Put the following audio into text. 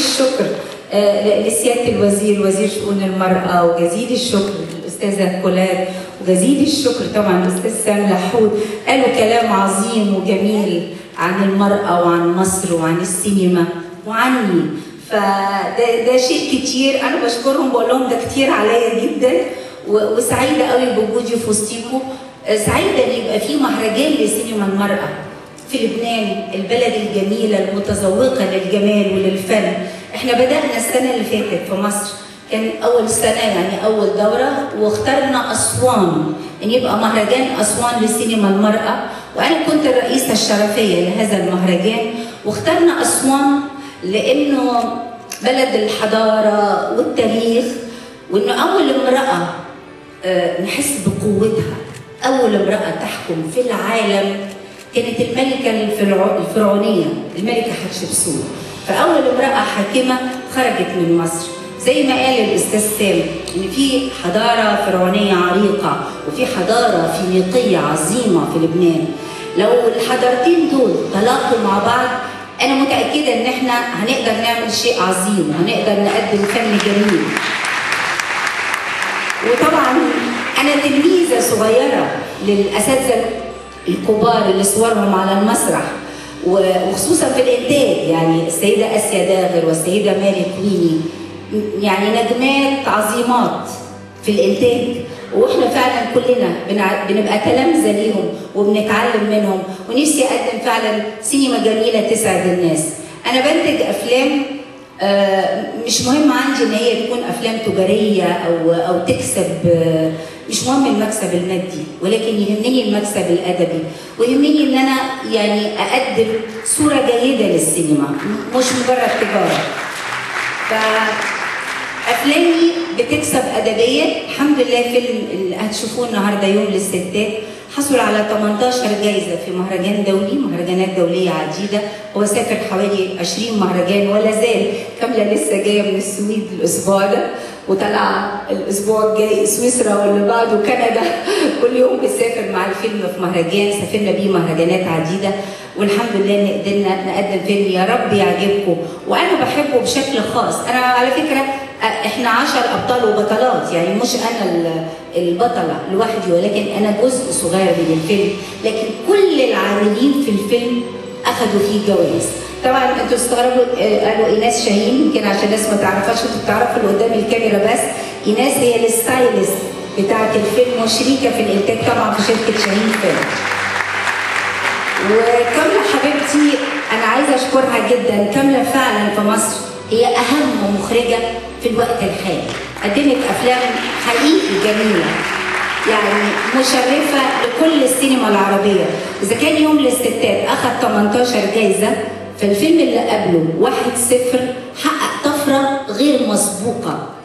الشكر آه، لسياده الوزير وزير شؤون المراه وجزيل الشكر للاستاذه كولاد وجزيل الشكر طبعا الاستاذ سام لحود قالوا كلام عظيم وجميل عن المراه وعن مصر وعن السينما وعني فده ده شيء كتير انا بشكرهم بقول لهم ده كتير عليا جدا و- وسعيده قوي بوجودي في وسطيكم آه، سعيده ان يبقى في مهرجان لسينما المراه في لبنان البلد الجميله المتذوقه للجمال وللفن احنا بدانا السنه اللي فاتت في مصر كان اول سنه يعني اول دوره واخترنا اسوان ان يبقى مهرجان اسوان لسينما المراه وانا كنت الرئيسه الشرفيه لهذا المهرجان واخترنا اسوان لانه بلد الحضاره والتاريخ وانه اول امراه آه، نحس بقوتها اول امراه تحكم في العالم كانت الملكه الفرعو- الفرعونيه الملكه حتشبسوت فاول امراه حاكمه خرجت من مصر زي ما قال الاستاذ سام ان في حضاره فرعونيه عريقه وفي حضاره فينيقيه عظيمه في لبنان لو الحضارتين دول تلاقوا مع بعض انا متاكده ان احنا هنقدر نعمل شيء عظيم وهنقدر نقدم فن جميل وطبعا انا تلميذه صغيره للاساتذه الكبار اللي صورهم على المسرح و- وخصوصا في الانتاج يعني السيده اسيا داغر والسيده ماري كويني يعني نجمات عظيمات في الانتاج واحنا فعلا كلنا بنع- بنبقى تلامذه ليهم وبنتعلم منهم ونفسي اقدم فعلا سينما جميله تسعد الناس انا بنتج افلام آه، مش مهم عندي ان هي تكون افلام تجاريه او او تكسب آه، مش مهم المكسب المادي ولكن يهمني المكسب الادبي ويهمني ان انا يعني اقدم صوره جيده للسينما مش مجرد تجاره ف افلامي بتكسب ادبيا الحمد لله فيلم اللي هتشوفوه النهارده يوم للستات حصل على 18 جايزه في مهرجان دولي مهرجانات دوليه عديده هو سافر حوالي 20 مهرجان ولا زال كامله لسه جايه من السويد الاسبوع ده وطلع الاسبوع الجاي سويسرا واللي بعده كندا كل يوم بنسافر مع الفيلم في مهرجان سافرنا بيه مهرجانات عديده والحمد لله ان قدرنا نقدم فيلم يا رب يعجبكم وانا بحبه بشكل خاص انا على فكره احنا عشر ابطال وبطلات يعني مش انا ال- البطله لوحدي ولكن انا جزء صغير من الفيلم لكن كل العاملين في الفيلم اخذوا فيه جوائز طبعا انتوا استغربوا آه، قالوا ايناس شاهين يمكن عشان الناس ما تعرفهاش انتوا بتعرفوا اللي قدام الكاميرا بس ايناس هي الستايلست بتاعه الفيلم وشريكه في الانتاج طبعا في شركه شاهين فيلم وكاملة حبيبتي أنا عايزة أشكرها جدا كاملة فعلا في مصر هي أهم مخرجة في الوقت الحالي قدمت أفلام حقيقي جميلة يعني مشرفة لكل السينما العربية إذا كان يوم للستات أخذ 18 جايزة فالفيلم اللي قبله واحد صفر حقق طفرة غير مسبوقة